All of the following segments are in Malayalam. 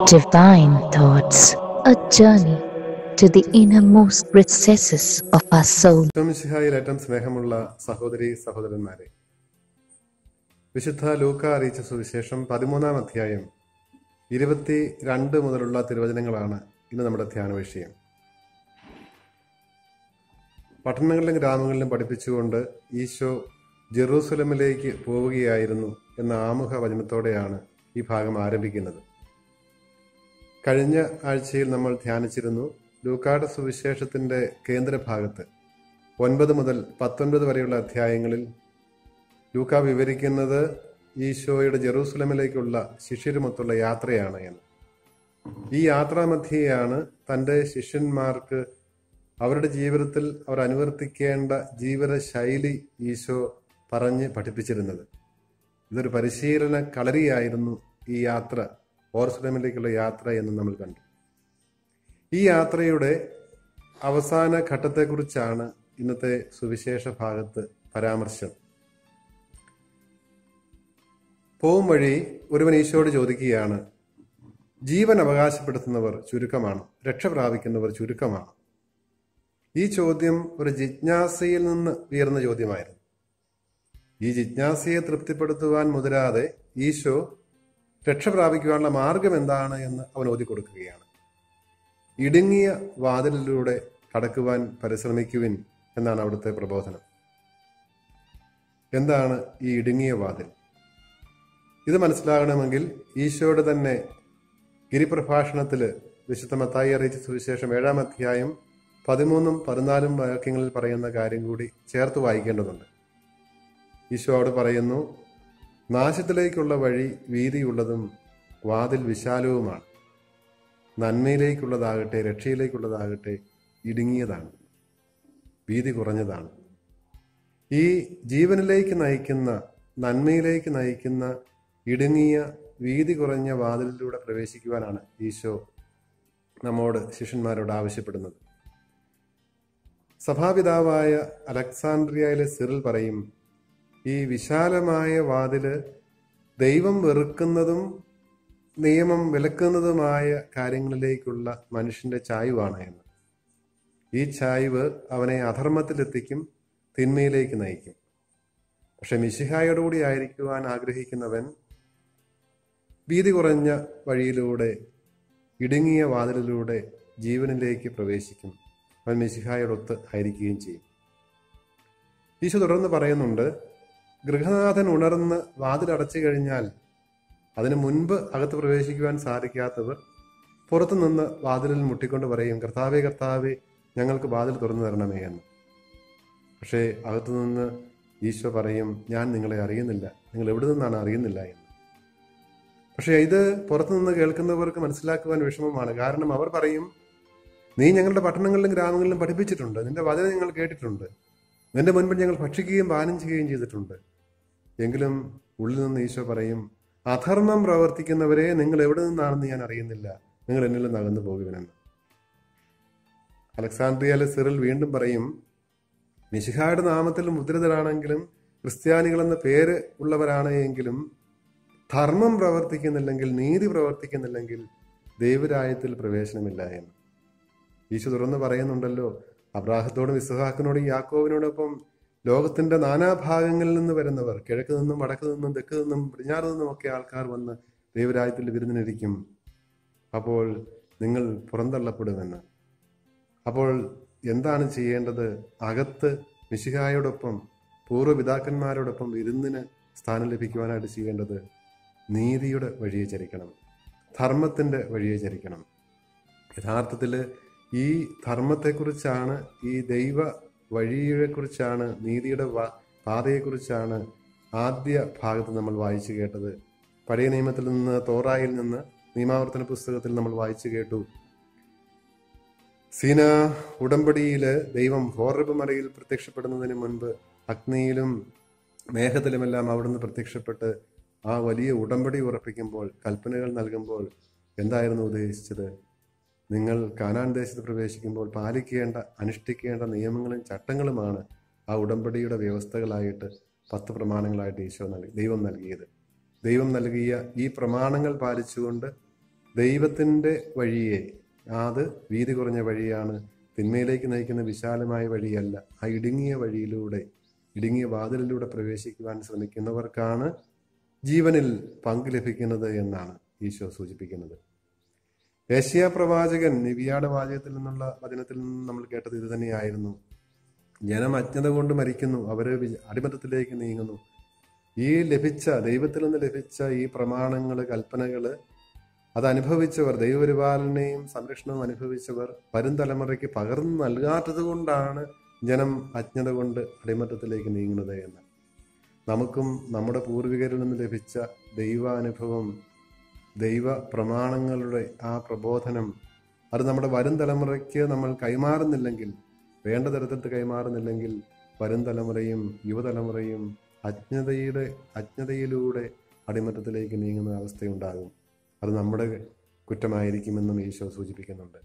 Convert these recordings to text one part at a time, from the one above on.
Divine Thoughts, a journey to the innermost recesses of our soul. മിശിഹായിൽ ഏറ്റവും സ്നേഹമുള്ള സഹോദരി സഹോദരന്മാരെ വിശുദ്ധ ലൂക്ക അറിയിച്ച സുവിശേഷം പതിമൂന്നാം അധ്യായം ഇരുപത്തി രണ്ട് മുതലുള്ള തിരുവചനങ്ങളാണ് ഇന്ന് നമ്മുടെ ധ്യാന വിഷയം പട്ടണങ്ങളിലും ഗ്രാമങ്ങളിലും പഠിപ്പിച്ചുകൊണ്ട് ഈശോ ജെറൂസലമിലേക്ക് പോവുകയായിരുന്നു എന്ന ആമുഖ വചനത്തോടെയാണ് ഈ ഭാഗം ആരംഭിക്കുന്നത് കഴിഞ്ഞ ആഴ്ചയിൽ നമ്മൾ ധ്യാനിച്ചിരുന്നു ലൂക്കാട് സുവിശേഷത്തിന്റെ കേന്ദ്രഭാഗത്ത് ഒൻപത് മുതൽ പത്തൊൻപത് വരെയുള്ള അധ്യായങ്ങളിൽ ലൂക്ക വിവരിക്കുന്നത് ഈശോയുടെ ജെറൂസലമിലേക്കുള്ള ശിഷ്യരുമൊത്തുള്ള യാത്രയാണ് എന്ന് ഈ യാത്രാമധ്യയാണ് തൻ്റെ ശിഷ്യന്മാർക്ക് അവരുടെ ജീവിതത്തിൽ അവർ അനുവർത്തിക്കേണ്ട ജീവിത ശൈലി ഈശോ പറഞ്ഞ് പഠിപ്പിച്ചിരുന്നത് ഇതൊരു പരിശീലന കളരിയായിരുന്നു ഈ യാത്ര ഓർസുലമിലേക്കുള്ള യാത്ര എന്ന് നമ്മൾ കണ്ടു ഈ യാത്രയുടെ അവസാന ഘട്ടത്തെക്കുറിച്ചാണ് ഇന്നത്തെ സുവിശേഷ ഭാഗത്ത് പരാമർശം പോവും വഴി ഒരുവൻ ഈശോയോട് ചോദിക്കുകയാണ് ജീവൻ അവകാശപ്പെടുത്തുന്നവർ ചുരുക്കമാണ് രക്ഷ പ്രാപിക്കുന്നവർ ചുരുക്കമാണ് ഈ ചോദ്യം ഒരു ജിജ്ഞാസയിൽ നിന്ന് ഉയർന്ന ചോദ്യമായിരുന്നു ഈ ജിജ്ഞാസയെ തൃപ്തിപ്പെടുത്തുവാൻ മുതിരാതെ ഈശോ രക്ഷ പ്രാപിക്കുവാനുള്ള മാർഗം എന്താണ് എന്ന് അവൻ ഓതി കൊടുക്കുകയാണ് ഇടുങ്ങിയ വാതിലിലൂടെ കടക്കുവാൻ പരിശ്രമിക്കുവിൻ എന്നാണ് അവിടുത്തെ പ്രബോധനം എന്താണ് ഈ ഇടുങ്ങിയ വാതിൽ ഇത് മനസ്സിലാകണമെങ്കിൽ ഈശോയുടെ തന്നെ ഗിരിപ്രഭാഷണത്തിൽ വിശുദ്ധ മത്തായി അറിയിച്ച സുവിശേഷം ഏഴാം അധ്യായം പതിമൂന്നും പതിനാലും വാക്യങ്ങളിൽ പറയുന്ന കാര്യം കൂടി ചേർത്ത് വായിക്കേണ്ടതുണ്ട് ഈശോ അവിടെ പറയുന്നു നാശത്തിലേക്കുള്ള വഴി വീതിയുള്ളതും വാതിൽ വിശാലവുമാണ് നന്മയിലേക്കുള്ളതാകട്ടെ രക്ഷയിലേക്കുള്ളതാകട്ടെ ഇടുങ്ങിയതാണ് വീതി കുറഞ്ഞതാണ് ഈ ജീവനിലേക്ക് നയിക്കുന്ന നന്മയിലേക്ക് നയിക്കുന്ന ഇടുങ്ങിയ വീതി കുറഞ്ഞ വാതിലിലൂടെ പ്രവേശിക്കുവാനാണ് ഈശോ നമ്മോട് ശിഷ്യന്മാരോട് ആവശ്യപ്പെടുന്നത് സഭാപിതാവായ അലക്സാണ്ട്രിയയിലെ സിറിൽ പറയും ഈ വിശാലമായ വാതില് ദൈവം വെറുക്കുന്നതും നിയമം വിലക്കുന്നതുമായ കാര്യങ്ങളിലേക്കുള്ള മനുഷ്യന്റെ ചായ്വാണ് എന്ന് ഈ ചായ്വ് അവനെ അധർമ്മത്തിലെത്തിക്കും തിന്മയിലേക്ക് നയിക്കും പക്ഷെ മിശിഹായോടുകൂടി ആയിരിക്കുവാൻ ആഗ്രഹിക്കുന്നവൻ വീതി കുറഞ്ഞ വഴിയിലൂടെ ഇടുങ്ങിയ വാതിലിലൂടെ ജീവനിലേക്ക് പ്രവേശിക്കും അവൻ മിശിഹായോടൊത്ത് ആയിരിക്കുകയും ചെയ്യും ഈശോ തുടർന്ന് പറയുന്നുണ്ട് ഗൃഹനാഥൻ ഉണർന്ന് വാതിലടച്ചു കഴിഞ്ഞാൽ അതിനു മുൻപ് അകത്ത് പ്രവേശിക്കുവാൻ സാധിക്കാത്തവർ പുറത്തു നിന്ന് വാതിലിൽ മുട്ടിക്കൊണ്ട് പറയും കർത്താവേ കർത്താവേ ഞങ്ങൾക്ക് വാതിൽ തുറന്നു തരണമേ എന്ന് പക്ഷേ അകത്തു നിന്ന് ഈശോ പറയും ഞാൻ നിങ്ങളെ അറിയുന്നില്ല നിങ്ങൾ എവിടെ നിന്നാണ് അറിയുന്നില്ല എന്ന് പക്ഷേ ഇത് പുറത്തു നിന്ന് കേൾക്കുന്നവർക്ക് മനസ്സിലാക്കുവാൻ വിഷമമാണ് കാരണം അവർ പറയും നീ ഞങ്ങളുടെ പട്ടണങ്ങളിലും ഗ്രാമങ്ങളിലും പഠിപ്പിച്ചിട്ടുണ്ട് നിന്റെ വചനം ഞങ്ങൾ കേട്ടിട്ടുണ്ട് നിന്റെ മുൻപിൽ ഞങ്ങൾ ഭക്ഷിക്കുകയും പാനം ചെയ്യുകയും ചെയ്തിട്ടുണ്ട് എങ്കിലും ഉള്ളിൽ നിന്ന് ഈശോ പറയും അധർമ്മം പ്രവർത്തിക്കുന്നവരെ നിങ്ങൾ എവിടെ നിന്നാണെന്ന് ഞാൻ അറിയുന്നില്ല നിങ്ങൾ എന്നിൽ നിന്ന് അകന്നു പോകുവിനെന്ന് അലക്സാണ്ട്രിയയിലെ സിറിൽ വീണ്ടും പറയും മിശിഹായുടെ നാമത്തിൽ മുദ്രിതരാണെങ്കിലും ക്രിസ്ത്യാനികളെന്ന പേര് ഉള്ളവരാണ് എങ്കിലും ധർമ്മം പ്രവർത്തിക്കുന്നില്ലെങ്കിൽ നീതി പ്രവർത്തിക്കുന്നില്ലെങ്കിൽ ദൈവരായത്തിൽ പ്രവേശനമില്ല എന്ന് ഈശോ തുറന്ന് പറയുന്നുണ്ടല്ലോ അബ്രാഹത്തോടും ഇസ്ഹാക്കിനോടും യാക്കോവിനോടൊപ്പം ലോകത്തിന്റെ നാനാഭാഗങ്ങളിൽ നിന്ന് വരുന്നവർ കിഴക്ക് നിന്നും വടക്ക് നിന്നും തെക്ക് നിന്നും പടിഞ്ഞാറ് നിന്നും ഒക്കെ ആൾക്കാർ വന്ന് ദൈവരാജ്യത്തിൽ വിരുന്നിനിരിക്കും അപ്പോൾ നിങ്ങൾ പുറന്തള്ളപ്പെടുമെന്ന് അപ്പോൾ എന്താണ് ചെയ്യേണ്ടത് അകത്ത് മിശിഹായോടൊപ്പം പൂർവ്വപിതാക്കന്മാരോടൊപ്പം വിരുന്നിന് സ്ഥാനം ലഭിക്കുവാനായിട്ട് ചെയ്യേണ്ടത് നീതിയുടെ വഴിയെ ചരിക്കണം ധർമ്മത്തിന്റെ വഴിയെ ചരിക്കണം യഥാർത്ഥത്തിൽ ഈ ധർമ്മത്തെക്കുറിച്ചാണ് ഈ ദൈവ വഴിയെക്കുറിച്ചാണ് നീതിയുടെ പാതയെക്കുറിച്ചാണ് ആദ്യ ഭാഗത്ത് നമ്മൾ വായിച്ചു കേട്ടത് പഴയ നിയമത്തിൽ നിന്ന് തോറായിൽ നിന്ന് നിയമാവർത്തന പുസ്തകത്തിൽ നമ്മൾ വായിച്ചു കേട്ടു സീന ഉടമ്പടിയില് ദൈവം ഹോറബ് മലയിൽ പ്രത്യക്ഷപ്പെടുന്നതിന് മുൻപ് അഗ്നിയിലും മേഘത്തിലുമെല്ലാം അവിടുന്ന് പ്രത്യക്ഷപ്പെട്ട് ആ വലിയ ഉടമ്പടി ഉറപ്പിക്കുമ്പോൾ കൽപ്പനകൾ നൽകുമ്പോൾ എന്തായിരുന്നു ഉദ്ദേശിച്ചത് നിങ്ങൾ കാനാൻ ദേശത്ത് പ്രവേശിക്കുമ്പോൾ പാലിക്കേണ്ട അനുഷ്ഠിക്കേണ്ട നിയമങ്ങളും ചട്ടങ്ങളുമാണ് ആ ഉടമ്പടിയുടെ വ്യവസ്ഥകളായിട്ട് പത്ത് പ്രമാണങ്ങളായിട്ട് ഈശോ നൽകി ദൈവം നൽകിയത് ദൈവം നൽകിയ ഈ പ്രമാണങ്ങൾ പാലിച്ചുകൊണ്ട് ദൈവത്തിൻ്റെ വഴിയെ അത് വീതി കുറഞ്ഞ വഴിയാണ് തിന്മയിലേക്ക് നയിക്കുന്ന വിശാലമായ വഴിയല്ല ആ ഇടുങ്ങിയ വഴിയിലൂടെ ഇടുങ്ങിയ വാതിലിലൂടെ പ്രവേശിക്കുവാൻ ശ്രമിക്കുന്നവർക്കാണ് ജീവനിൽ പങ്ക് ലഭിക്കുന്നത് എന്നാണ് ഈശോ സൂചിപ്പിക്കുന്നത് ഏഷ്യ പ്രവാചകൻ നിവിയാട് വാചകത്തിൽ നിന്നുള്ള വചനത്തിൽ നിന്ന് നമ്മൾ കേട്ടത് ഇത് തന്നെയായിരുന്നു ജനം അജ്ഞത കൊണ്ട് മരിക്കുന്നു അവര് വി- അടിമത്തത്തിലേക്ക് നീങ്ങുന്നു ഈ ലഭിച്ച ദൈവത്തിൽ നിന്ന് ലഭിച്ച ഈ പ്രമാണങ്ങള് കൽപ്പനകള് അത് അനുഭവിച്ചവർ ദൈവപരിപാലനയും സംരക്ഷണവും അനുഭവിച്ചവർ വരും തലമുറയ്ക്ക് പകർന്നു നൽകാത്തത് കൊണ്ടാണ് ജനം അജ്ഞത കൊണ്ട് അടിമത്തത്തിലേക്ക് നീങ്ങുന്നത് എന്ന് നമുക്കും നമ്മുടെ പൂർവികരിൽ നിന്ന് ലഭിച്ച ദൈവാനുഭവം ദൈവ പ്രമാണങ്ങളുടെ ആ പ്രബോധനം അത് നമ്മുടെ വരും തലമുറയ്ക്ക് നമ്മൾ കൈമാറുന്നില്ലെങ്കിൽ വേണ്ട തരത്തിൽ കൈമാറുന്നില്ലെങ്കിൽ വരും തലമുറയും യുവതലമുറയും അജ്ഞതയുടെ അജ്ഞതയിലൂടെ അടിമത്തത്തിലേക്ക് നീങ്ങുന്ന അവസ്ഥയുണ്ടാകും അത് നമ്മുടെ കുറ്റമായിരിക്കുമെന്നും ഈശോ സൂചിപ്പിക്കുന്നുണ്ട്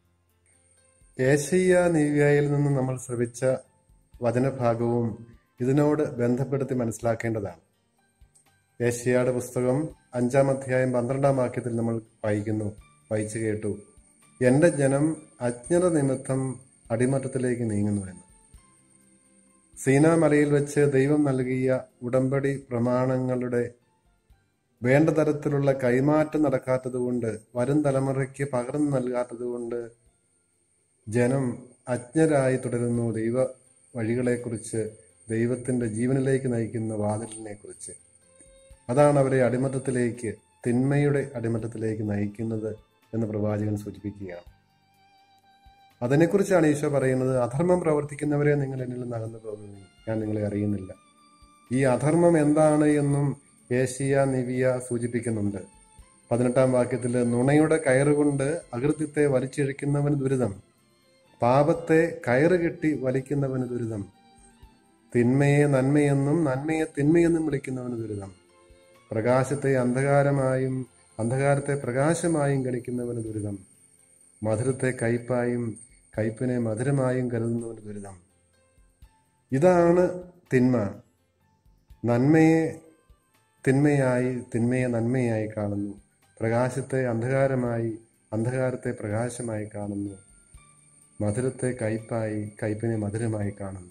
ഏഷ്യ നീവ്യായിൽ നിന്ന് നമ്മൾ ശ്രവിച്ച വചനഭാഗവും ഇതിനോട് ബന്ധപ്പെടുത്തി മനസ്സിലാക്കേണ്ടതാണ് ഏഷ്യയുടെ പുസ്തകം അഞ്ചാം അധ്യായം പന്ത്രണ്ടാം വാക്യത്തിൽ നമ്മൾ വായിക്കുന്നു വായിച്ചു കേട്ടു എന്റെ ജനം അജ്ഞത നിമിത്തം അടിമത്തത്തിലേക്ക് നീങ്ങുന്നു എന്ന് സീനാ മലയിൽ വെച്ച് ദൈവം നൽകിയ ഉടമ്പടി പ്രമാണങ്ങളുടെ വേണ്ട തരത്തിലുള്ള കൈമാറ്റം നടക്കാത്തതുകൊണ്ട് വരും തലമുറയ്ക്ക് പകർന്നു നൽകാത്തതുകൊണ്ട് ജനം അജ്ഞരായി തുടരുന്നു ദൈവ വഴികളെക്കുറിച്ച് ദൈവത്തിന്റെ ജീവനിലേക്ക് നയിക്കുന്ന വാതിലിനെ കുറിച്ച് അതാണ് അവരെ അടിമത്തത്തിലേക്ക് തിന്മയുടെ അടിമത്തത്തിലേക്ക് നയിക്കുന്നത് എന്ന് പ്രവാചകൻ സൂചിപ്പിക്കുകയാണ് അതിനെക്കുറിച്ചാണ് ഈശോ പറയുന്നത് അധർമ്മം പ്രവർത്തിക്കുന്നവരെ നിങ്ങൾ എന്നിൽ നിന്ന് അകന്നു പോകുന്നു ഞാൻ നിങ്ങളെ അറിയുന്നില്ല ഈ അധർമ്മം എന്താണ് എന്നും ഏഷ്യ നിവിയ സൂചിപ്പിക്കുന്നുണ്ട് പതിനെട്ടാം വാക്യത്തിൽ നുണയുടെ കയറുകൊണ്ട് അകൃത്യത്തെ വലിച്ചിഴക്കുന്നവന് ദുരിതം പാപത്തെ കയറ് കെട്ടി വലിക്കുന്നവന് ദുരിതം തിന്മയെ നന്മയെന്നും നന്മയെ തിന്മയെന്നും വിളിക്കുന്നവന് ദുരിതം പ്രകാശത്തെ അന്ധകാരമായും അന്ധകാരത്തെ പ്രകാശമായും ഗണിക്കുന്നവന് ദുരിതം മധുരത്തെ കയ്പായും കയ്പിനെ മധുരമായും കരുതുന്നവന് ദുരിതം ഇതാണ് തിന്മ നന്മയെ തിന്മയായി തിന്മയെ നന്മയായി കാണുന്നു പ്രകാശത്തെ അന്ധകാരമായി അന്ധകാരത്തെ പ്രകാശമായി കാണുന്നു മധുരത്തെ കയ്പായി കയ്പിനെ മധുരമായി കാണുന്നു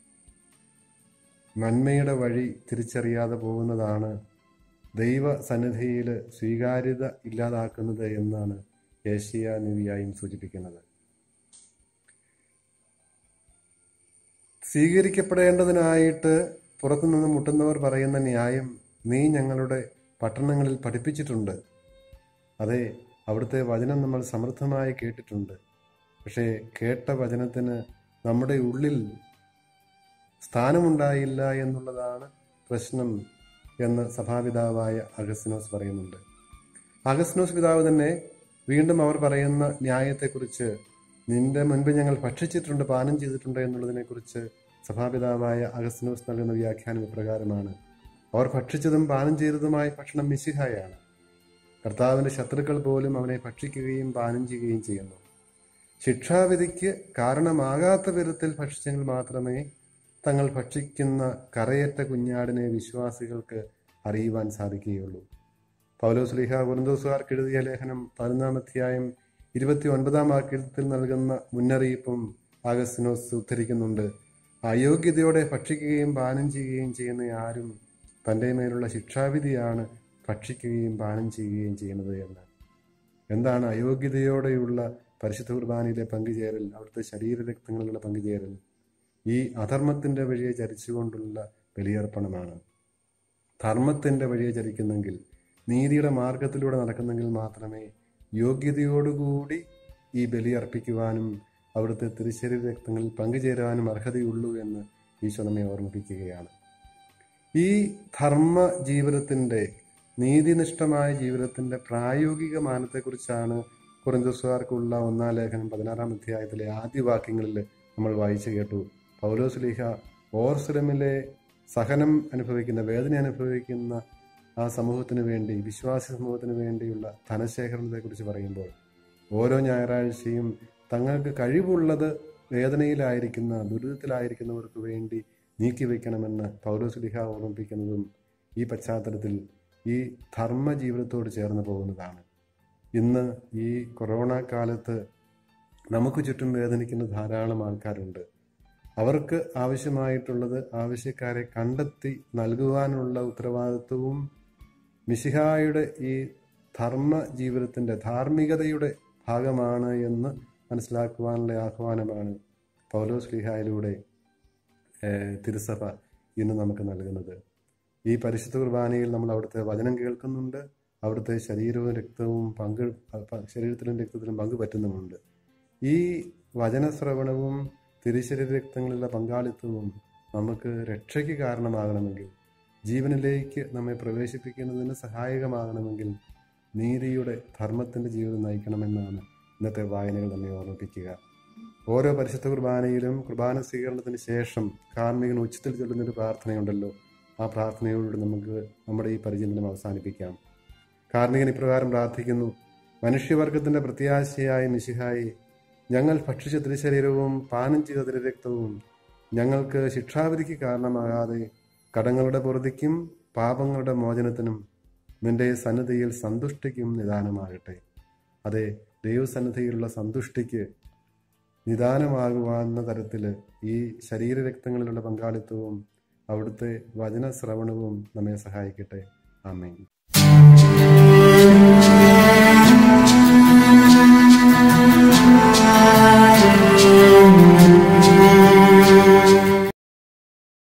നന്മയുടെ വഴി തിരിച്ചറിയാതെ പോകുന്നതാണ് ദൈവ സന്നിധിയിൽ സ്വീകാര്യത ഇല്ലാതാക്കുന്നത് എന്നാണ് ഏഷ്യ നിവിയായും സൂചിപ്പിക്കുന്നത് സ്വീകരിക്കപ്പെടേണ്ടതിനായിട്ട് പുറത്തുനിന്ന് മുട്ടുന്നവർ പറയുന്ന ന്യായം നീ ഞങ്ങളുടെ പട്ടണങ്ങളിൽ പഠിപ്പിച്ചിട്ടുണ്ട് അതെ അവിടുത്തെ വചനം നമ്മൾ സമൃദ്ധമായി കേട്ടിട്ടുണ്ട് പക്ഷേ കേട്ട വചനത്തിന് നമ്മുടെ ഉള്ളിൽ സ്ഥാനമുണ്ടായില്ല എന്നുള്ളതാണ് പ്രശ്നം എന്ന് സഭാപിതാവായ അഗസ്റ്റിനോസ് പറയുന്നുണ്ട് അഗസ്റ്റിനോസ് പിതാവ് തന്നെ വീണ്ടും അവർ പറയുന്ന ന്യായത്തെക്കുറിച്ച് നിന്റെ മുൻപ് ഞങ്ങൾ ഭക്ഷിച്ചിട്ടുണ്ട് പാനം ചെയ്തിട്ടുണ്ട് എന്നുള്ളതിനെക്കുറിച്ച് സഭാപിതാവായ അഗസ്റ്റിനോസ് നൽകുന്ന വ്യാഖ്യാനം ഇപ്രകാരമാണ് അവർ ഭക്ഷിച്ചതും പാനം ചെയ്തതുമായ ഭക്ഷണം മിശിഹായാണ് കർത്താവിന്റെ ശത്രുക്കൾ പോലും അവനെ ഭക്ഷിക്കുകയും പാനം ചെയ്യുകയും ചെയ്യുന്നു ശിക്ഷാവിധിക്ക് കാരണമാകാത്ത വിധത്തിൽ ഭക്ഷിച്ചെങ്കിൽ മാത്രമേ തങ്ങൾ ഭക്ഷിക്കുന്ന കറയറ്റ കുഞ്ഞാടിനെ വിശ്വാസികൾക്ക് അറിയുവാൻ സാധിക്കുകയുള്ളൂ പൗലോസ് ലിഹ കുറുന്തോസുകാർക്ക് എഴുതിയ ലേഖനം പതിനൊന്നാം അധ്യായം ഇരുപത്തി ഒൻപതാം വാക്യത്തിൽ നൽകുന്ന മുന്നറിയിപ്പും ആഗസ്റ്റിനോസ് ഉദ്ധരിക്കുന്നുണ്ട് അയോഗ്യതയോടെ ഭക്ഷിക്കുകയും പാനം ചെയ്യുകയും ചെയ്യുന്ന ആരും തൻ്റെ മേലുള്ള ശിക്ഷാവിധിയാണ് ഭക്ഷിക്കുകയും പാനം ചെയ്യുകയും ചെയ്യുന്നത് എന്ന് എന്താണ് അയോഗ്യതയോടെയുള്ള പരിശുദ്ധ കുർബാനയിലെ പങ്കുചേരൽ അവിടുത്തെ ശരീരരക്തങ്ങളിലുള്ള പങ്കുചേരൽ ഈ അധർമ്മത്തിന്റെ വഴിയെ ചരിച്ചുകൊണ്ടുള്ള ബലിയർപ്പണമാണ് ധർമ്മത്തിന്റെ വഴിയെ ചരിക്കുന്നെങ്കിൽ നീതിയുടെ മാർഗത്തിലൂടെ നടക്കുന്നെങ്കിൽ മാത്രമേ യോഗ്യതയോടുകൂടി ഈ ബലി അർപ്പിക്കുവാനും അവിടുത്തെ തിരുശരീര രക്തങ്ങളിൽ പങ്കുചേരാനും അർഹതയുള്ളൂ എന്ന് ഈശോ നമ്മെ ഓർമ്മിപ്പിക്കുകയാണ് ഈ ധർമ്മ ജീവിതത്തിന്റെ നീതിനിഷ്ഠമായ ജീവിതത്തിന്റെ പ്രായോഗിക മാനത്തെക്കുറിച്ചാണ് കുറിന്തോസുകാർക്കുള്ള ഒന്നാം ലേഖനം പതിനാറാം അധ്യായത്തിലെ ആദ്യ വാക്യങ്ങളിൽ നമ്മൾ വായിച്ചു കേട്ടു പൗലോസ് ലീഹ ഓർസുലമിലെ സഹനം അനുഭവിക്കുന്ന വേദന അനുഭവിക്കുന്ന ആ സമൂഹത്തിന് വേണ്ടി വിശ്വാസി സമൂഹത്തിന് വേണ്ടിയുള്ള ധനശേഖരണത്തെക്കുറിച്ച് പറയുമ്പോൾ ഓരോ ഞായറാഴ്ചയും തങ്ങൾക്ക് കഴിവുള്ളത് വേദനയിലായിരിക്കുന്ന ദുരിതത്തിലായിരിക്കുന്നവർക്ക് വേണ്ടി നീക്കിവെക്കണമെന്ന് പൗലോസ് ലിഹ ഓർമ്മിപ്പിക്കുന്നതും ഈ പശ്ചാത്തലത്തിൽ ഈ ധർമ്മ ജീവിതത്തോട് ചേർന്ന് പോകുന്നതാണ് ഇന്ന് ഈ കൊറോണ കാലത്ത് നമുക്ക് ചുറ്റും വേദനിക്കുന്ന ധാരാളം ആൾക്കാരുണ്ട് അവർക്ക് ആവശ്യമായിട്ടുള്ളത് ആവശ്യക്കാരെ കണ്ടെത്തി നൽകുവാനുള്ള ഉത്തരവാദിത്വവും മിശിഹായുടെ ഈ ധർമ്മ ജീവിതത്തിൻ്റെ ധാർമ്മികതയുടെ ഭാഗമാണ് എന്ന് മനസ്സിലാക്കുവാനുള്ള ആഹ്വാനമാണ് പൗലോസ് ലിഹായിലൂടെ ഏഹ്, തിരുസഭ ഇന്ന് നമുക്ക് നൽകുന്നത് ഈ പരിശുദ്ധ കുർബാനയിൽ നമ്മൾ അവിടുത്തെ വചനം കേൾക്കുന്നുണ്ട് അവിടുത്തെ ശരീരവും രക്തവും പങ്ക് പ- ശരീരത്തിലും രക്തത്തിലും പങ്കുപറ്റുന്നുമുണ്ട് ഈ വചനശ്രവണവും തിരുശരീര രക്തങ്ങളിലുള്ള പങ്കാളിത്തവും നമുക്ക് രക്ഷയ്ക്ക് കാരണമാകണമെങ്കിൽ ജീവനിലേക്ക് നമ്മെ പ്രവേശിപ്പിക്കുന്നതിന് സഹായകമാകണമെങ്കിൽ നീതിയുടെ ധർമ്മത്തിൻ്റെ ജീവിതം നയിക്കണമെന്നാണ് ഇന്നത്തെ വായനകൾ നമ്മെ ഓർമ്മിപ്പിക്കുക ഓരോ പരിശുദ്ധ കുർബാനയിലും കുർബാന സ്വീകരണത്തിന് ശേഷം കാർമ്മികൻ ഉച്ചത്തിൽ ചൊല്ലുന്നൊരു പ്രാർത്ഥനയുണ്ടല്ലോ ആ പ്രാർത്ഥനയോടുകൂടി നമുക്ക് നമ്മുടെ ഈ പരിചിന്തനം അവസാനിപ്പിക്കാം കാർമ്മികൻ ഇപ്രകാരം പ്രാർത്ഥിക്കുന്നു മനുഷ്യവർഗത്തിന്റെ പ്രത്യാശയായ മിശിഹായി ഞങ്ങൾ ഭക്ഷിച്ച തിരുശരീരവും പാനം ചെയ്ത തിരുരക്തവും ഞങ്ങൾക്ക് ശിക്ഷാവിധിക്ക് കാരണമാകാതെ കടങ്ങളുടെ പൊറുതിക്കും പാപങ്ങളുടെ മോചനത്തിനും നിന്റെ സന്നിധിയിൽ സന്തുഷ്ടിക്കും നിദാനമാകട്ടെ അതെ ദൈവസന്നിധിയിലുള്ള സന്തുഷ്ടിക്ക് നിദാനമാകുവാന്ന തരത്തിൽ ഈ ശരീരരക്തങ്ങളിലുള്ള പങ്കാളിത്തവും അവിടുത്തെ വചനശ്രവണവും നമ്മെ സഹായിക്കട്ടെ ആമേൻ